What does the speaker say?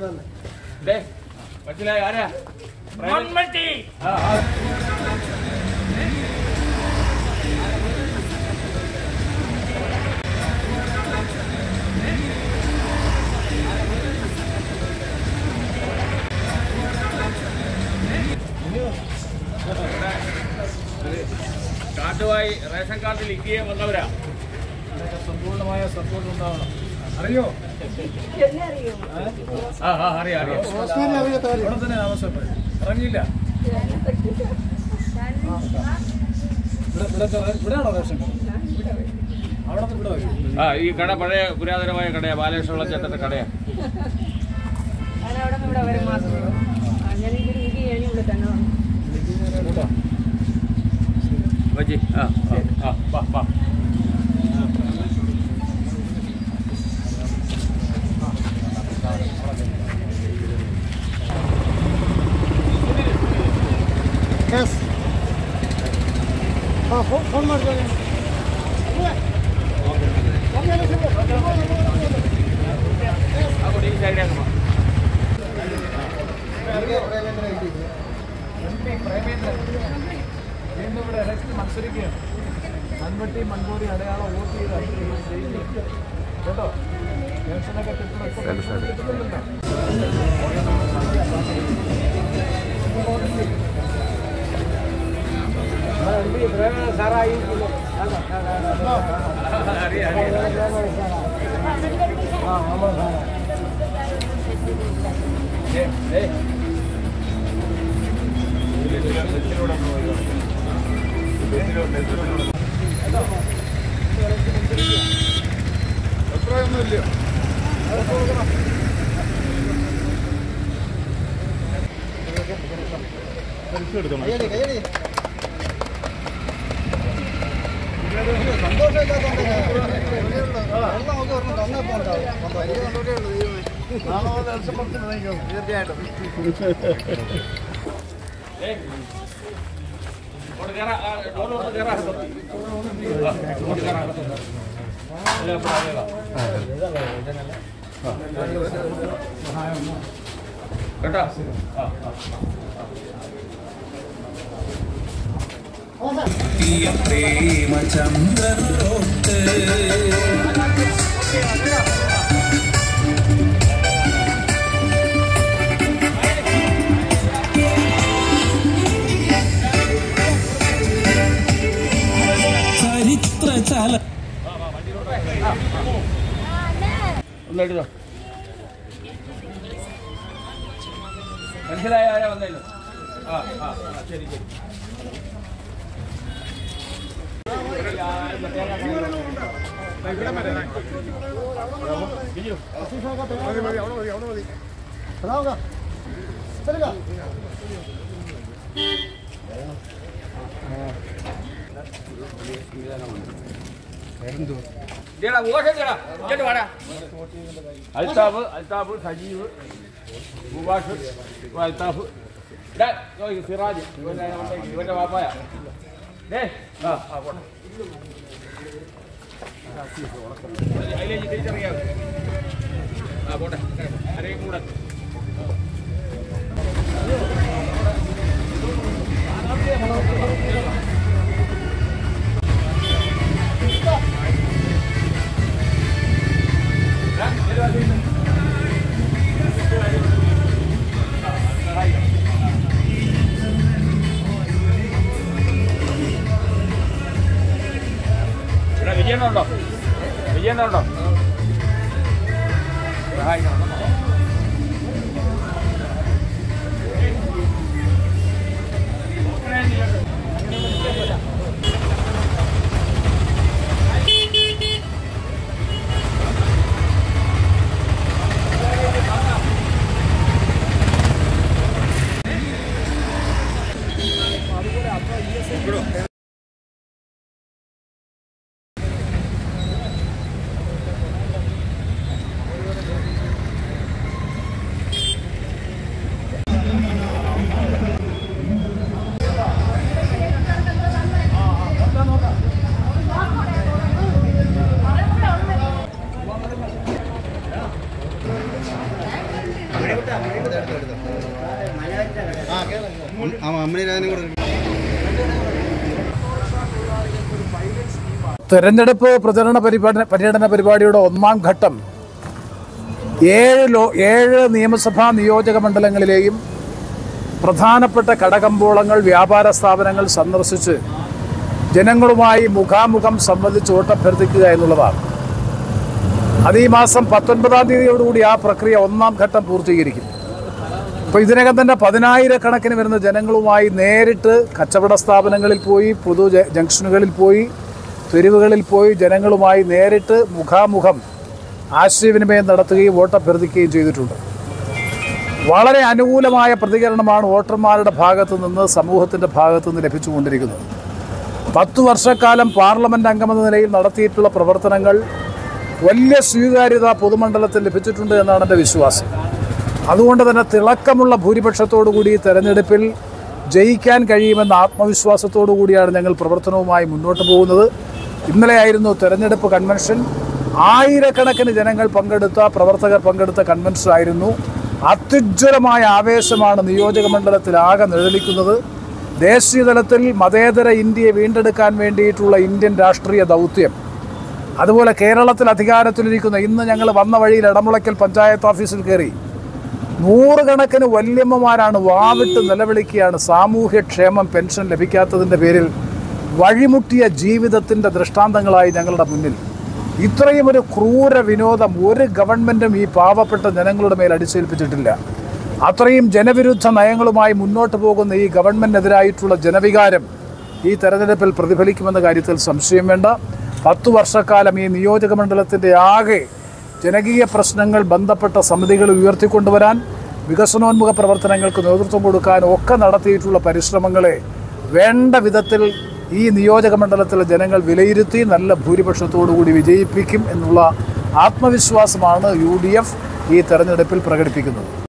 ദേ, മനസ്സിലായി ആരാ മൺമട്ടി ആ, ആ. കാർഡുമായി റേഷൻ കാർഡിൽ ഇന്ത്യയെ വന്നവരാ സമ്പൂർണ്ണമായ സപ്പോർട്ട് ഉണ്ടാവണം അറിയോ ആ ആ അറിയാം അറിയാം ഇവിടെ തന്നെ താമസപ്പെട്ടു ഇറങ്ങിയില്ല ഇവിടെ ഇവിടെ ഇവിടെയാണോ റേഷൻ അവിടെ നിന്ന് ഇവിടെ വരും ആ ഈ കട പഴയ പുരാതനമായ കടയാ ബാലകൃഷ്ണ ചേട്ടന്റെ കടയാ ഞാനവിടെ ഇവിടെ വരെ മാത്രമേ ഉള്ളൂ അങ്ങനെ എനിക്ക് ചെയ്യണി ഇവിടെ തന്നെ വന്നു കേട്ടോ വജി ആ ആ, ആ വാ വാ ആ കുട്ടി ഈ സൈഡിലേക്ക് വാ. എം പി പ്രേമേന്ദ്രൻ വീണ്ടും ഇവിടെ ഇലക്ഷൻ മത്സരിക്കുകയാണ് മൺവെട്ടി മൺകൂടി അടയാളം വോട്ട് ചെയ്ത് അടിക്കുകയും ചെയ്യുന്നു കേട്ടോ പെൻഷനൊക്കെ കിട്ടണം ഇപ്പൊ കിട്ടുന്നുണ്ടോ അറിയാം അറിയാം ഏയ്, ഏയ്. അഭിപ്രായമൊന്നുമില്ല ഏയ്. ഇങ്ങോട്ട് കേറാ, ആ, ഡോറ് തുറന്ന് കേറാ. ആ, ഇങ്ങോട്ട് കേറാ. ഇല്ല, ഇവിടെ ആരെയാ? കേട്ടോ ആ, ആ. ഒന്ന് എടുത്തോ മനസ്സിലായ ആരാ വന്നല്ലോ ആ ആ ആ, ശരി ശരി ഇതെടാ, ഓട്ടം ഇതെടാ. ഇങ്ങോട്ട് വാടാ. അൽത്താഫ് അൽത്താഫ് സജീവ് മുബാഷ് അൽത്താഫ് ഇതാ, നോക്ക് സിറാജ് ഇവന്റെ ഇവന്റെ വാപ്പായ ഏ ആ ആ പോട്ടെ അതിലേക്ക് തിരിച്ചറിയാം ആ പോട്ടെ ആരെയും കൂടെ ഇവിടെ വിജയനുണ്ടോ വിജയനുണ്ടോ സഹായിക്കണം അമ്മനെ കൂടെ തെരഞ്ഞെടുപ്പ് പ്രചരണ പരിപാടി പര്യടന പരിപാടിയുടെ ഒന്നാം ഘട്ടം ഏഴ് ലോ ഏഴ് നിയമസഭാ നിയോജക മണ്ഡലങ്ങളിലെയും പ്രധാനപ്പെട്ട കടകമ്പോളങ്ങൾ വ്യാപാര സ്ഥാപനങ്ങൾ സന്ദർശിച്ച് ജനങ്ങളുമായി മുഖാമുഖം സംബന്ധിച്ച് വോട്ടഭ്യർത്ഥിക്കുക എന്നുള്ളതാണ് അത് ഈ മാസം പത്തൊൻപതാം തീയതിയോടുകൂടി ആ പ്രക്രിയ ഒന്നാം ഘട്ടം പൂർത്തീകരിക്കും അപ്പോൾ ഇതിനകം തന്നെ പതിനായിരക്കണക്കിന് വരുന്ന ജനങ്ങളുമായി നേരിട്ട് കച്ചവട സ്ഥാപനങ്ങളിൽ പോയി പൊതു ജ- ജംഗ്ഷനുകളിൽ പോയി തെരുവുകളിൽ പോയി ജനങ്ങളുമായി നേരിട്ട് മുഖാമുഖം ആശയവിനിമയം നടത്തുകയും വോട്ടഭ്യർത്ഥിക്കുകയും ചെയ്തിട്ടുണ്ട് വളരെ അനുകൂലമായ പ്രതികരണമാണ് വോട്ടർമാരുടെ ഭാഗത്തു നിന്ന് സമൂഹത്തിൻ്റെ ഭാഗത്തു നിന്ന് ലഭിച്ചുകൊണ്ടിരിക്കുന്നത് പത്തു വർഷക്കാലം പാർലമെന്റ് അംഗമെന്ന നിലയിൽ നടത്തിയിട്ടുള്ള പ്രവർത്തനങ്ങൾ വലിയ സ്വീകാര്യത പൊതുമണ്ഡലത്തിൽ ലഭിച്ചിട്ടുണ്ട് എന്നാണ് എൻ്റെ വിശ്വാസം അതുകൊണ്ട് തന്നെ തിളക്കമുള്ള ഭൂരിപക്ഷത്തോടു കൂടി ഈ തെരഞ്ഞെടുപ്പിൽ ജയിക്കാൻ കഴിയുമെന്ന ആത്മവിശ്വാസത്തോടു കൂടിയാണ് ഞങ്ങൾ പ്രവർത്തനവുമായി മുന്നോട്ട് പോകുന്നത് ഇന്നലെയായിരുന്നു തെരഞ്ഞെടുപ്പ് കൺവെൻഷൻ ആയിരക്കണക്കിന് ജനങ്ങൾ പങ്കെടുത്ത പ്രവർത്തകർ പങ്കെടുത്ത കൺവെൻഷൻ ആയിരുന്നു അത്യുജ്വലമായ ആവേശമാണ് നിയോജക മണ്ഡലത്തിലാകെ നിഴലിക്കുന്നത് ദേശീയ തലത്തിൽ മതേതര ഇന്ത്യയെ വീണ്ടെടുക്കാൻ വേണ്ടിയിട്ടുള്ള ഇന്ത്യൻ രാഷ്ട്രീയ ദൗത്യം അതുപോലെ കേരളത്തിൽ അധികാരത്തിലിരിക്കുന്ന ഇന്ന് ഞങ്ങൾ വന്ന വഴിയിൽ ഇടമുളയ്ക്കൽ പഞ്ചായത്ത് ഓഫീസിൽ കയറി നൂറുകണക്കിന് വല്യമ്മമാരാണ് വാവിട്ട് നിലവിളിക്കുകയാണ് സാമൂഹ്യക്ഷേമം പെൻഷൻ ലഭിക്കാത്തതിൻ്റെ പേരിൽ വഴിമുട്ടിയ ജീവിതത്തിൻ്റെ ദൃഷ്ടാന്തങ്ങളായി ഞങ്ങളുടെ മുന്നിൽ ഇത്രയും ഒരു ക്രൂര വിനോദം ഒരു ഗവൺമെൻറ്റും ഈ പാവപ്പെട്ട ജനങ്ങളുടെ മേൽ അടിച്ചേൽപ്പിച്ചിട്ടില്ല അത്രയും ജനവിരുദ്ധ നയങ്ങളുമായി മുന്നോട്ട് പോകുന്ന ഈ ഗവൺമെൻറ്റിനെതിരായിട്ടുള്ള ജനവികാരം ഈ തെരഞ്ഞെടുപ്പിൽ പ്രതിഫലിക്കുമെന്ന കാര്യത്തിൽ സംശയം വേണ്ട പത്തു വർഷക്കാലം ഈ നിയോജക മണ്ഡലത്തിൻ്റെ ആകെ ജനകീയ പ്രശ്നങ്ങൾ ബന്ധപ്പെട്ട സമിതികൾ ഉയർത്തിക്കൊണ്ടുവരാൻ വികസനോന്മുഖ പ്രവർത്തനങ്ങൾക്ക് നേതൃത്വം കൊടുക്കാനും ഒക്കെ നടത്തിയിട്ടുള്ള പരിശ്രമങ്ങളെ വേണ്ട വിധത്തിൽ ഈ നിയോജക മണ്ഡലത്തിലെ ജനങ്ങൾ വിലയിരുത്തി നല്ല ഭൂരിപക്ഷത്തോടു കൂടി വിജയിപ്പിക്കും എന്നുള്ള ആത്മവിശ്വാസമാണ് യു ഡി എഫ് ഈ തെരഞ്ഞെടുപ്പിൽ പ്രകടിപ്പിക്കുന്നത്